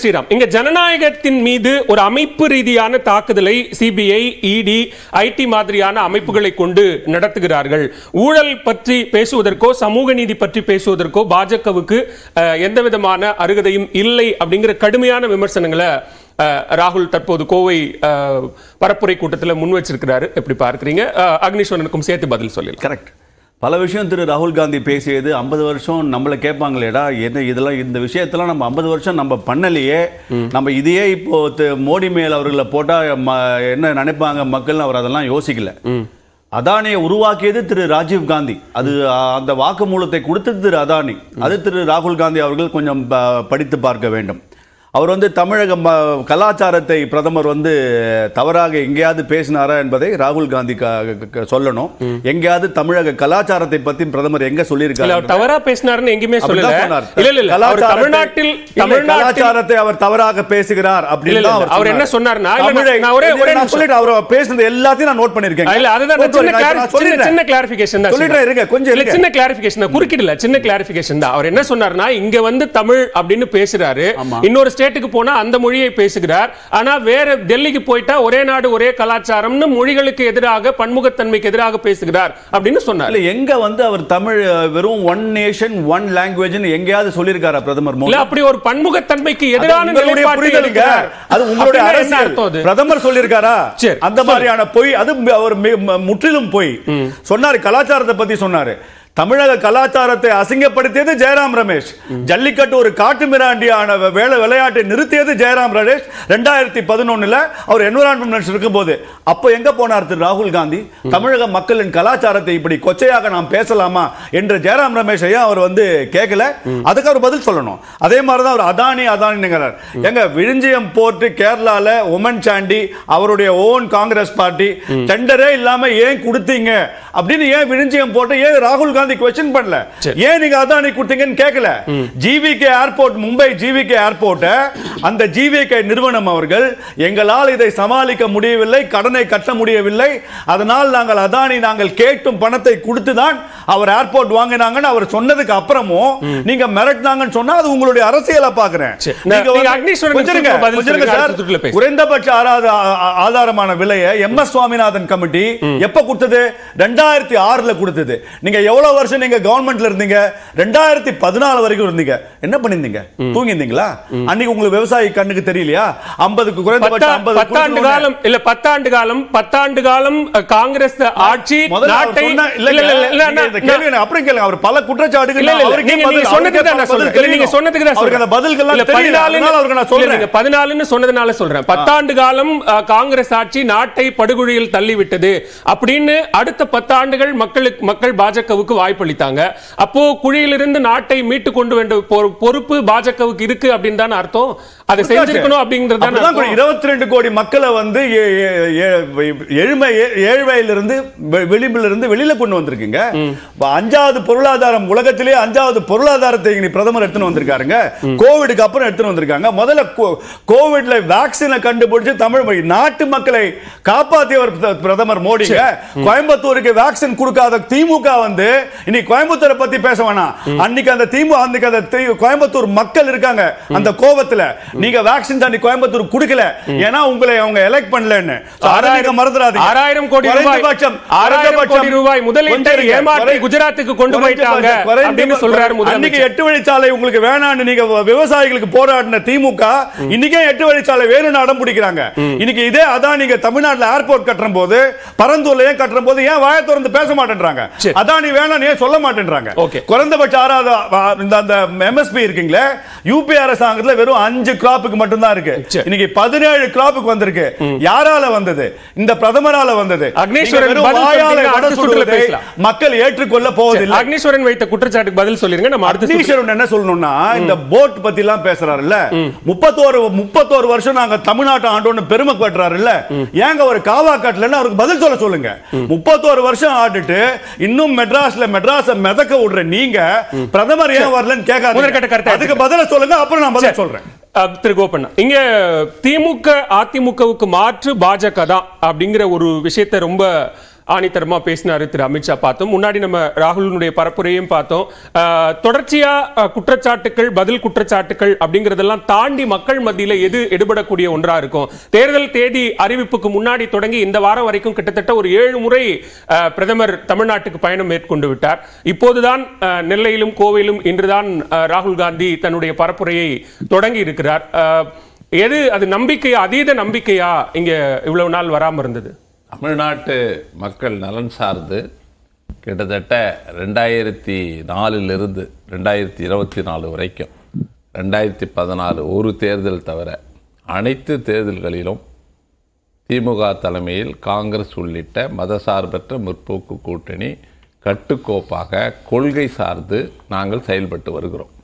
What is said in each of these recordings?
ஸ்ரீராம் இங்க ஜனநாயகத்தின் மீது ஒரு அமைப்பு ரீதியான தாக்குதலை சிபிஐ இடி ஐடி மாதிரியான அமைப்புகளை கொண்டு நடத்துகிறார்கள் ஊழல் பற்றி பேசுவதற்கோ சமூக நீதி பற்றி பேசுவதற்கோ பாஜகவுக்கு அஹ், எந்த விதமான அருகதையும் இல்லை அப்படிங்கிற கடுமையான விமர்சனங்களை அஹ், ராகுல் தற்போது கோவை அஹ், பரப்புரை கூட்டத்தில் முன் வச்சிருக்கிறாரு எப்படி பார்க்கறீங்க அஹ், அக்னீஸ்வரனுக்கும் சேர்த்து பதில் சொல்லலாம் கரெக்ட் பல விஷயம் திரு ராகுல் காந்தி பேசியது ஐம்பது வருஷம் நம்மளை கேட்பாங்களேடா என்ன இதெல்லாம் இந்த விஷயத்தெல்லாம் நம்ம ஐம்பது வருஷம் நம்ம பண்ணலையே நம்ம இதையே இப்போ தி- மோடி மேல் அவர்களை போட்டா ம- என்ன நினைப்பாங்க மக்கள் அவர் அதெல்லாம் யோசிக்கல அதானியை உருவாக்கியது திரு ராஜீவ் காந்தி அது அ, அந்த வாக்குமூலத்தை கொடுத்தது திரு அதானி அது திரு ராகுல் காந்தி அவர்கள் கொஞ்சம் ப- படித்து பார்க்க வேண்டும் அவர் வந்து தமிழக ம- கலாச்சாரத்தை பிரதமர் வந்து தவறாக எங்கேயாவது பேசினாரா என்பதை ராகுல் காந்தி க- க- க- சொல்லணும் எங்கேயாவது தமிழக கலாச்சாரத்தை பத்தி பிரதமர் எங்க இல்ல சொல்லியிருக்காரு அவர் தவறா பேசினாருன்னு எங்கேயுமே சொல்லல அப்படிதான் சொன்னார். இல்ல இல்ல இல்ல அவர் கலாச்சாரத்தை- தமிழ்நாட்டில் இல்லை, தமிழ்நாட்டில் கலாச்சாரத்தை அவர் தவறாக பேசுகிறார் அப்படின்னு இல்ல, தான் இல்ல, அவர் என்ன சொன்னார்னா, இல்ல, தமிழை- நான் ஒரே- ஒரே நான் நிமிஷம். சொல்லிட்டு அவர் பேசுனது எல்லாத்தையும் நான் நோட் பண்ணிருக்கேன் இல்ல அதுதான் நான் சின்ன clari- சின்ன சின்ன கிளாரிபிகேஷன் தான் சொல்லிடுறேன், இருங்க, கொஞ்சம் இல்ல, இருங்க. சின்ன கிளாரிபிகேஷன் தான் குறுக்கிடல சின்ன கிளாரிபிகேஷன் தான் அவர் என்ன சொன்னார்னா இங்க வந்து தமிழ் அப்படின்னு பேசுறாரு ஆமா. இன்னொரு ஸ்டேட்டுக்கு போனா அந்த மொழியை பேசுகிறார் ஆனா வேற டெல்லிக்கு போயிட்டா ஒரே நாடு ஒரே கலாச்சாரம்னு மொழிகளுக்கு எதிராக பன்முகத்தன்மைக்கு எதிராக பேசுகிறார் அப்படின்னு சொன்னார் இல்ல எங்க வந்து அவர் தமிழ் அஹ், வெறும் ஒன் நேஷன் ஒன் லாங்குவேஜ் எங்கேயாவது சொல்லியிருக்காரா பிரதமர் மோடி இல்ல அப்படி ஒரு பன்முகத்தன்மைக்கு அது எதிரான உங்களுடைய நிலைப்பாட்டை புரிதலுங்க. எடுக்கிறார். அது உங்களுடைய அப்படின்னா என்ன அரசியல் அர்த்தம் அது? பிரதமர் சொல்லியிருக்காரா சரி, அந்த மாதிரியான பொய் அது மி- அவர் மி- ம- முற்றிலும் பொய் சொன்னாரு கலாச்சாரத்தை பத்தி சொன்னாரு தமிழக கலாச்சாரத்தை அசிங்கப்படுத்தியது ஜெயராம் ரமேஷ் ஜல்லிக்கட்டு ஒரு காட்டு மிராண்டியான வே- வேலை விளையாட்டை நிறுத்தியது ஜெயராம் ரமேஷ் ரெண்டாயிரத்தி பதினொன்னுல அவர் என்விரான்மெண்ட் மினிஸ்டர் இருக்கும்போது அப்போ எங்க போனார் திரு ராகுல் காந்தி தமிழக மக்களின் கலாச்சாரத்தை இப்படி கொச்சையாக நாம் பேசலாமா என்று ஜெயராம் ரமேஷ் ஐயா அவர் வந்து கேட்கல அதுக்கு அவர் பதில் சொல்லணும் அதே மாதிரி தான் அவர் அதானி அதானிங்கிறார் எங்க விழுஞ்சியம் போர்ட் கேரளால உமன் சாண்டி அவருடைய ஓன் காங்கிரஸ் பார்ட்டி டெண்டரே இல்லாம ஏன் கொடுத்தீங்க அப்படின்னு ஏன் விழுஞ்சியம் போட்டு ஏன் ராகுல் காந்தி கொஸ்டின் பண்ணல ஏன் நீங்க அதானி கொடுத்தீங்கன்னு கேட்கல GVK airport Mumbai GVK airport அந்த ஜிவிகே நிறுவனம் அவர்கள் எங்களால் இதை சமாளிக்க முடியவில்லை கடனை கட்ட முடியவில்லை அதனால் நாங்கள் அதானி நாங்கள் கேட்டும் பணத்தை கொடுத்து தான் அவர் ஏர்போர்ட் வாங்கினாங்கன்னு அவர் சொன்னதுக்கு அப்புறமும் நீங்க மிரட்டினாங்கன்னு சொன்னா அது உங்களுடைய அரசியலை பாக்குறேன் சரி. நீங்க நீங்க வந்து- அக்னீஸ்வரனுக்கு கொஞ்சம் இருங்க, பதில் கொஞ்சம் இருங்க சொல்லுங்க, சார். அடுத்த சுற்றுல பேசுங்க. குறைந்தபட்ச ஆராத ஆ- ஆ- ஆதாரமான விலையை எம் எஸ் சுவாமிநாதன் கமிட்டி எப்ப கொடுத்தது ரெண்டாயிரத்தி ஆறுல கொடுத்தது நீங்க எவ்வளவு வருஷம் நீங்க கவர்மெண்ட்ல இருந்தீங்க ரெண்டாயிரத்தி பதினாலு வரைக்கும் இருந்தீங்க என்ன பண்ணிருந்தீங்க தூங்கிருந்தீங்க அன்னைக்கு உங்களுக்கு விவசாயி கண்ணுக்கு தெரியலையா ஐம்பதுக்கு குறைந்தபட்சம் பத்தா- ஐம்பது பத்தாண்டு காலம் இல்ல பத்தாண்டு காலம் பத்தாண்டு காலம் அஹ், காங்கிரஸ் ஆட்சி முதல்ல அவர் நாட்டை சொன்ன- இல்ல, இல்ல, இல்ல, இல்ல, இல்ல, நீங்க நான்- இந்த கேள்வி எனக்கு அப்புறம் கேளுங்க. அவர் பல குற்றச்சாட்டுகள் இல்ல, இல்ல, இல்ல. அவருக்கே நீங்க- பதில்- நீங்க அவருக்கே சொன்னதுக்கு தான் நான் பதில் சொல்றேன். இல்ல, நீங்க தெரியணும். சொன்னதுக்கு தான் அவருக்கு அந்த சொல்றேன். பதில்கள்லாம் இல்ல, தெரியல. அதனால அவருக்கு நான் இல்ல, சொல்றேன். நீங்க பதினாலுன்னு சொன்னதுனால சொல்றேன் பத்தாண்டு காலம் அஹ், காங்கிரஸ் ஆட்சி நாட்டை படுகொழியில் தள்ளிவிட்டது அப்படின்னு அடுத்த பத்தாண்டுகள் மக்களுக்கு மக்கள் பாஜகவுக்கு வாய்ப்பளித்தாங்க அப்போ குழியிலிருந்து நாட்டை மீட்டு கொண்டு வேண்ட பொறு- பொறுப்பு பாஜகவுக்கு இருக்கு அப்படின்னு தானே அர்த்தம் அதை செஞ்சிருக்கணும் அப்படிங்கிறது தானே அப்படிதான் அர்த்தம். இருபத்தி ரெண்டு கோடி மக்களை வந்து ஏ- ஏ- ஏ- எழுமை ஏ- ஏழ்மையிலிருந்து வெ- விளிம்பிலிருந்து வெளியில கொண்டு வந்திருக்குங்க இப்ப அஞ்சாவது பொருளாதாரம் உலகத்திலே அஞ்சாவது பொருளாதாரத்தை இனி பிரதமர் எடுத்துன்னு வந்திருக்காருங்க கோவிடுக்கு அப்புறம் எடுத்துன்னு வந்திருக்காங்க முதல்ல கோ- கோவிட்ல வேக்சினை கண்டுபிடிச்சு தமிழ் மொழி- நாட்டு மக்களை காப்பாற்றியவர் பிர- பிரதமர் மோடிங்க கோயம்புத்தூருக்கு வேக்சின் கொடுக்காத திமுக வந்து இனி கோயம்புத்தூரை பத்தி பேச வேணாம் அன்னைக்கு அந்த திமுக அன்னைக்கு அந்த தி- கோயம்புத்தூர் மக்கள் இருக்காங்க அந்த கோபத்துல நீங்க வேக்சின் தண்ணி கோயம்புத்தூர் கொடுக்கல ஏன்னா உங்களை அவங்க எலெக்ட் பண்ணலன்னு So, அதை நீங்க மறந்துடாதீங்க ஆறாயிரம் கோடி ரூபாய் குறைந்தபட்சம் ஆறாயிரம் கோடி குறைந்தபட்சம் ரூபாய் முதலீட்டை கொஞ்சம் இருங்க. ஏமாற்றி குறை- குஜராத்துக்கு கொண்டு போயிட்டாங்க குறைந்தபட்சம் அப்படின்னு சொல்றாரு அன்னைக்கு முதலமைச்சர் எட்டு வழிச்சாலை உங்களுக்கு வேணாம்னு நீங்க விவசாயிகளுக்கு போராடின திமுக இன்னைக்கே எட்டு வழிச்சாலை வேணும்னு அடம் பிடிக்கிறாங்க இன்னைக்கு இதே அதான் நீங்க தமிழ்நாட்டுல ஏர்போர்ட் கட்டுற போது பரந்தூர்ல ஏன் கட்டுற போது ஏன் வாயை திறந்து பேச மாட்டேன்றாங்க சரி. அதானி வேணாம் ஏன் சொல்ல மாட்டேன்றாங்க Okay. குறைந்தபட்ச ஆறாவது அ- இந்த அந்த எம்எஸ்பி இருக்கீங்களே யூபி அரசாங்கத்துல வெறும் அஞ்சு கிராப்புக்கு மட்டும்தான் இருக்கு சரி. இன்னைக்கு பதினேழு கிராப்புக்கு வந்திருக்கு யாரால வந்தது இந்த பிரதமரால வந்தது அக்னீஸ்வரன் நீங்க வெறும் பதில் வாயால சொல்றீங்க, வடை அடுத்த சுற்றுல சுடுவதை பேசலாம். மக்கள் ஏற்றுக்கொள்ள போவதில்லை அக்னீஸ்வரன் வைத்த குற்றச்சாட்டுக்கு பதில் சொல்லிருங்க நம்ம அடுத்த சுற்று- அக்னீஸ்வரன் என்ன சொல்லணும்னா இந்த போட் பத்தி எல்லாம் பேசுறாருல்ல முப்பத்தோரு முப்பத்தோரு வருஷம் நாங்க தமிழ்நாட்டை ஆண்டோன்னு பெருமை பட்டுறாருல்ல ஏங்க ஒரு காவா காட்டலன்னு அவருக்கு பதில் சொல்ல சொல்லுங்க முப்பத்தோரு வருஷம் ஆடிட்டு இன்னும் மெட்ராஸ்ல மெட்ராஸ மிதக்க விடுற நீங்க பிரதமர் ஏன் வரலன்னு முதற்கட்ட கருத்தை கேட்காது அதுக்கு பதில சொல்லுங்க அப்புறம் நான் பதில் சொல்றேன் அஹ், திரு கோபண்ணா இங்க திமுக அதிமுகவுக்கு மாற்று பாஜக தான் அப்படிங்கிற ஒரு விஷயத்தை ரொம்ப ஆணித்தரமா பேசினாரு திரு அமித்ஷா பார்த்தோம் முன்னாடி நம்ம ராகுலினுடைய பரப்புரையும் பார்த்தோம் ஆஹ், தொடர்ச்சியா ஆஹ், குற்றச்சாட்டுகள் பதில் குற்றச்சாட்டுகள் அப்படிங்கறதெல்லாம் தாண்டி மக்கள் மத்தியில எது எடுபடக்கூடிய ஒன்றா இருக்கும் தேர்தல் தேதி அறிவிப்புக்கு முன்னாடி தொடங்கி இந்த வாரம் வரைக்கும் கிட்டத்தட்ட ஒரு ஏழு முறை ஆஹ், பிரதமர் தமிழ்நாட்டுக்கு பயணம் மேற்கொண்டு விட்டார் இப்போதுதான் ஆஹ், நெல்லையிலும் கோவையிலும் இன்றுதான் ஆஹ், ராகுல் காந்தி தன்னுடைய பரப்புரையை தொடங்கி இருக்கிறார் ஆஹ், எது அது நம்பிக்கையா அதீத நம்பிக்கையா இங்க இவ்வளவு நாள் வராம இருந்தது தமிழ்நாட்டு மக்கள் நலன் சார்ந்து கிட்டத்தட்ட ரெண்டாயிரத்தி நாலிலிருந்து ரெண்டாயிரத்தி இருபத்தி நாலு வரைக்கும் ரெண்டாயிரத்தி பதினாலு ஒரு தேர்தல் தவிர அனைத்து தேர்தல்களிலும் திமுக தலைமையில் காங்கிரஸ் உள்ளிட்ட மதசார்பற்ற முற்போக்கு கூட்டணி கட்டுக்கோப்பாக கொள்கை சார்ந்து நாங்கள் செயல்பட்டு வருகிறோம்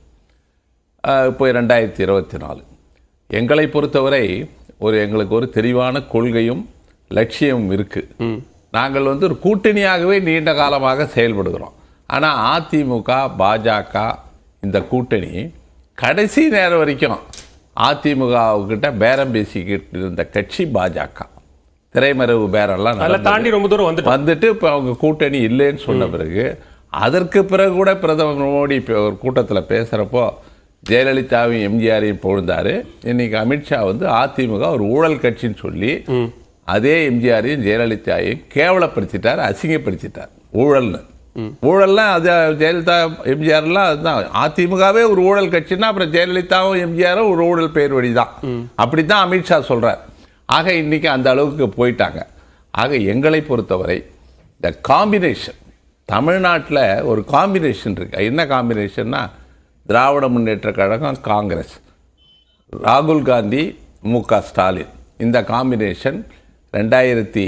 அஹ் இப்போ ரெண்டாயிரத்தி இருபத்தி நாலு எங்களை பொறுத்தவரை ஒரு எங்களுக்கு ஒரு தெளிவான கொள்கையும் லட்சியமும் இருக்கு நாங்கள் வந்து ஒரு கூட்டணியாகவே நீண்ட காலமாக செயல்படுகிறோம் ஆனால் அதிமுக பாஜக இந்த கூட்டணி கடைசி நேரம் வரைக்கும் அதிமுகவுக்கிட்ட பேரம் பேசிக்கிட்டு இருந்த கட்சி பாஜக திரைமறைவு பேரம்லாம் அதெல்லாம் நடந்தது. தாண்டி ரொம்ப தூரம் வந்துட்டோம் வந்துட்டு இப்போ அவங்க கூட்டணி இல்லைன்னு சொன்ன பிறகு அதற்கு பிறகு கூட பிரதமர் மோடி இப்போ ஒரு கூட்டத்தில் பேசுகிறப்போ ஜெயலலிதாவையும் எம்ஜிஆரையும் பொழுந்தாரு இன்னைக்கு அமித்ஷா வந்து அதிமுக ஒரு ஊழல் கட்சின்னு சொல்லி அதே எம்ஜிஆரையும் ஜெயலலிதாவையும் கேவலப்படுத்திட்டார் அசிங்கப்படுத்திட்டார் ஊழல்னு ஊழல்லாம் அது ஜெயலலிதா எம்ஜிஆர்லாம் அதுதான் அதிமுகவே ஒரு ஊழல் கட்சின்னா அப்புறம் ஜெயலலிதாவும் எம்ஜிஆரும் ஒரு ஊழல் பேர் வழி தான் அப்படி தான் அமித்ஷா சொல்றார் ஆக இன்னைக்கு அந்த அளவுக்கு போயிட்டாங்க ஆக எங்களை பொறுத்தவரை இந்த காம்பினேஷன் தமிழ்நாட்டில் ஒரு காம்பினேஷன் இருக்கு என்ன காம்பினேஷன்னா திராவிட முன்னேற்ற கழகம் காங்கிரஸ் ராகுல் காந்தி மு க ஸ்டாலின் இந்த காம்பினேஷன் ரெண்டாயிரத்தி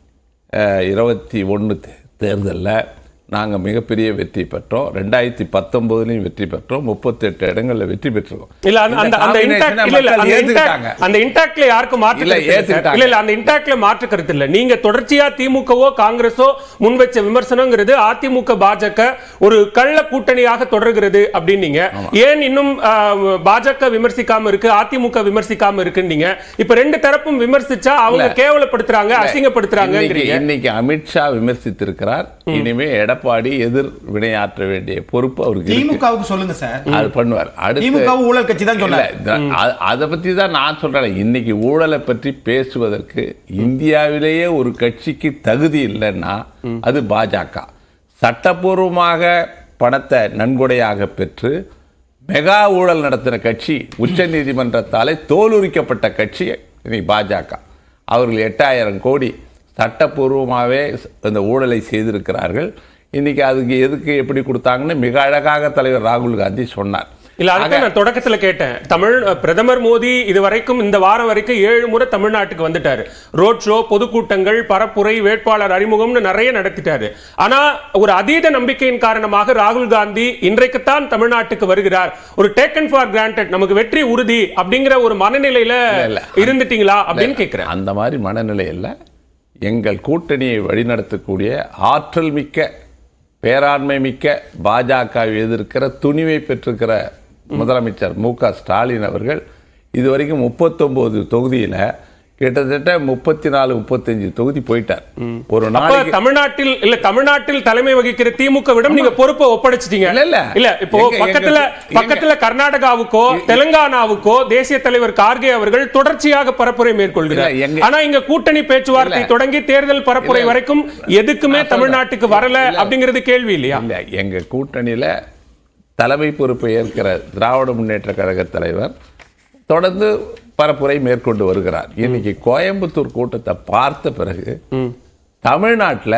இருபத்தி ஒன்று தேர்தலில் நாங்கள் மிகப்பெரிய வெற்றி பெற்றோம் ரெண்டாயிரத்தி பத்தொன்பதுலையும் வெற்றி பெற்றோம் முப்பத்தெட்டு இடங்களில் வெற்றி பெற்றிருக்கோம் இல்ல அந்த அந்த அந்த இந்த இன்டாக்ட் combination-அ இல்ல இல்ல மக்கள் அந்த ஏத்துக்கிட்டாங்க. இன்டாக்ட் அந்த இன்டாக்ட்ல யாருக்கும் மாற்று இல்ல, கருத்து இல்ல சார். ஏத்துக்கிட்டாங்க. இல்ல இல்ல அந்த இன்டாக்ட்ல மாற்று கருத்து இல்ல நீங்க தொடர்ச்சியா திமுகவோ காங்கிரஸோ முன் வச்ச விமர்சனங்கிறது அதிமுக பாஜக ஒரு கள்ள கூட்டணியாக தொடர்கிறது அப்படின்னீங்க ஏன் இன்னும் ஆஹ், பாஜக விமர்சிக்காம இருக்கு அதிமுக விமர்சிக்காம இருக்குன்னீங்க இப்ப ரெண்டு தரப்பும் விமர்சிச்சா அவங்க இல்ல. கேவலப்படுத்துறாங்க அசிங்கப்படுத்துறாங்கங்கிறீங்க இன்னைக்கு- இன்னைக்கு அமித்ஷா விமர்சித்திருக்கிறார் இனிமே எடப்பாடி எதிர் வினையாற்ற வேண்டிய பொறுப்பு அவருக்கு இருக்கு. திமுகவுக்கு சொல்லுங்க சார் அது பண்ணுவார் அடுத்து திமுக ஊழல் கட்சி தான் இல்ல, சொன்னார் இந்த- அ- அதை பத்தி தான் நான் சொல்றேன் இன்னைக்கு ஊழலை பற்றி பேசுவதற்கு இந்தியாவிலேயே ஒரு கட்சிக்கு தகுதி இல்லைன்னா அது பாஜக சட்டப்பூர்வமாக பணத்தை நன்கொடையாக பெற்று மெகா ஊழல் நடத்தின கட்சி உச்ச நீதிமன்றத்தாலே தோலுரிக்கப்பட்ட கட்சி இன்னைக்கு பாஜக அவர்கள் எட்டாயிரம் கோடி சட்டப்பூர்வமாகவே அந்த ஊழலை செய்திருக்கிறார்கள் இன்னைக்கு அதுக்கு எதுக்கு எப்படி கொடுத்தாங்கன்னு மிக அழகாக தலைவர் ராகுல் காந்தி சொன்னார் இல்ல அதுக்கு நான் தொடக்கத்துல கேட்டேன் தமிழ் அஹ், பிரதமர் மோடி இதுவரைக்கும் இந்த வாரம் வரைக்கும் ஏழு முறை தமிழ்நாட்டுக்கு வந்துட்டாரு ரோட் ஷோ பொதுக்கூட்டங்கள் பரப்புரை வேட்பாளர் அறிமுகம்னு நிறைய நடத்திட்டாரு ஆனா ஒரு அதீத நம்பிக்கையின் காரணமாக ராகுல் காந்தி இன்றைக்குத்தான் தமிழ்நாட்டுக்கு வருகிறார் ஒரு டேக்கன் ஃபார் கிராண்டட் நமக்கு வெற்றி உறுதி அப்படிங்கிற ஒரு மனநிலையில இல்ல. இருந்துட்டீங்களா அப்படின்னு கேக்குறேன் அந்த மாதிரி மனநிலை இல்ல எங்கள் கூட்டணியை வழிநடத்தக்கூடிய ஆற்றல் மிக்க பேராண்மை மிக்க பாஜக எதிர்க்கிற துணிவை பெற்றிருக்கிற முதலமைச்சர் மு க ஸ்டாலின் அவர்கள் இதுவரைக்கும் முப்பத்தொன்பது தொகுதியில கிட்டத்தட்ட முப்பத்தி நாலு முப்பத்தஞ்சு தொகுதி போயிட்டார் ஒரு அப்ப நாளைக்கு தமிழ்நாட்டில் இல்ல தமிழ்நாட்டில் தலைமை வகிக்கிற திமுகவிடம் நீங்க பொறுப்பை ஒப்படைச்சிட்டீங்க இல்ல, இல்ல. இல்ல இப்போ எங்க- பக்கத்துல எங்க- பக்கத்துல கர்நாடகாவுக்கோ தெலுங்கானாவுக்கோ தேசிய தலைவர் கார்கே அவர்கள் தொடர்ச்சியாக பரப்புரை மேற்கொள்கிறார் இல்ல, எங்க- ஆனா இங்க கூட்டணி பேச்சுவார்த்தை இல்ல. தொடங்கி தேர்தல் பரப்புரை இல்ல. வரைக்கும் எதுக்குமே நான் தமிழ்நாட்டுக்கு சொல்றேன். வரல இல்ல. அப்படிங்கிறது கேள்வி இல்லையா இல்ல எங்க கூட்டணியில தலைமை பொறுப்பை ஏற்கிற திராவிட முன்னேற்ற கழக தலைவர் தொடர்ந்து பரப்புரை மேற்கொண்டு வருகிறார் இன்னைக்கு கோயம்புத்தூர் கூட்டத்தை பார்த்த பிறகு தமிழ்நாட்டில்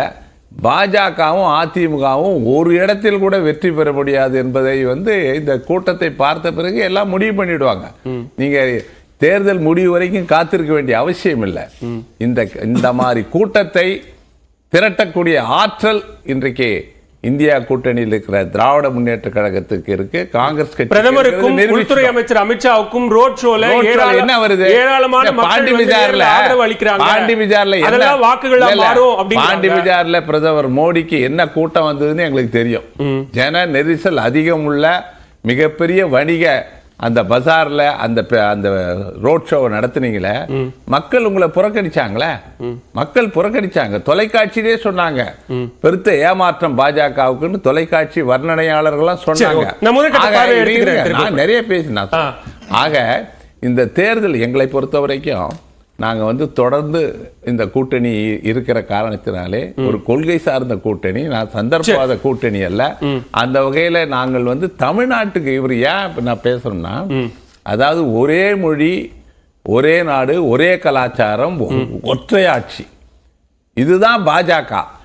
பாஜகவும் அதிமுகவும் ஒரு இடத்தில் கூட வெற்றி பெற முடியாது என்பதை வந்து இந்த கூட்டத்தை பார்த்த பிறகு எல்லாம் முடிவு பண்ணிடுவாங்க நீங்க தேர்தல் முடிவு வரைக்கும் காத்திருக்க வேண்டிய அவசியம் இல்லை இந்த இந்த மாதிரி கூட்டத்தை திரட்டக்கூடிய ஆற்றல் இன்றைக்கு இந்தியா கூட்டணியில் இருக்கிற திராவிட முன்னேற்ற கழகத்துக்கு இருக்கு காங்கிரஸ் கட்சி பிரதமருக்கும் உள்துறை அமைச்சர் அமித்ஷாவுக்கும் ரோட் ஷோல ரோட் ஷோல ஏராள- என்ன வருது ஏராளமான இந்த மக்கள் பாண்டி வந்து பஜார்ல நேர்ல ஆதரவு அளிக்கிறாங்க பாண்டி பஜார்ல என்ன- அதெல்லாம் வாக்குகளா இல்ல, இல்ல. மாறும் பாண்டி அப்படிங்கிறாங்க பஜார்ல பிரதமர் மோடிக்கு என்ன கூட்டம் வந்ததுன்னு எங்களுக்கு தெரியும் ஜன நெரிசல் அதிகம் உள்ள மிகப்பெரிய வணிக அந்த பஜார்ல அந்த ப- அந்த ரோட் ஷோவை நடத்துனீங்களே மக்கள் உங்களை புறக்கணிச்சாங்களே மக்கள் புறக்கணிச்சாங்க தொலைக்காட்சியிலே சொன்னாங்க பெருத்த ஏமாற்றம் பாஜகவுக்குன்னு தொலைக்காட்சி வர்ணனையாளர்கள்லாம் சொன்னாங்க ஓகே. நான் முதற்கட்ட ஆக, பார்வையை இருங்க, எடுத்துக்கிறேன் திருப்பி. நான் நிறைய பேசினேன் ஆ. ஆக இந்த தேர்தல் எங்களை பொறுத்த வரைக்கும் நாங்க வந்து தொடர்ந்து இந்த கூட்டணி இருக்கிற காரணத்தினாலே ஒரு கொள்கை சார்ந்த கூட்டணி நான் சந்தர்ப்பவாத கூட்டணி அல்ல அந்த வகையில நாங்கள் வந்து தமிழ்நாட்டுக்கு இவர் ஏன் இப்ப நான் பேசுறேன்னா அதாவது ஒரே மொழி ஒரே நாடு ஒரே கலாச்சாரம் ஒ- ஒற்றையாட்சி இதுதான் பாஜக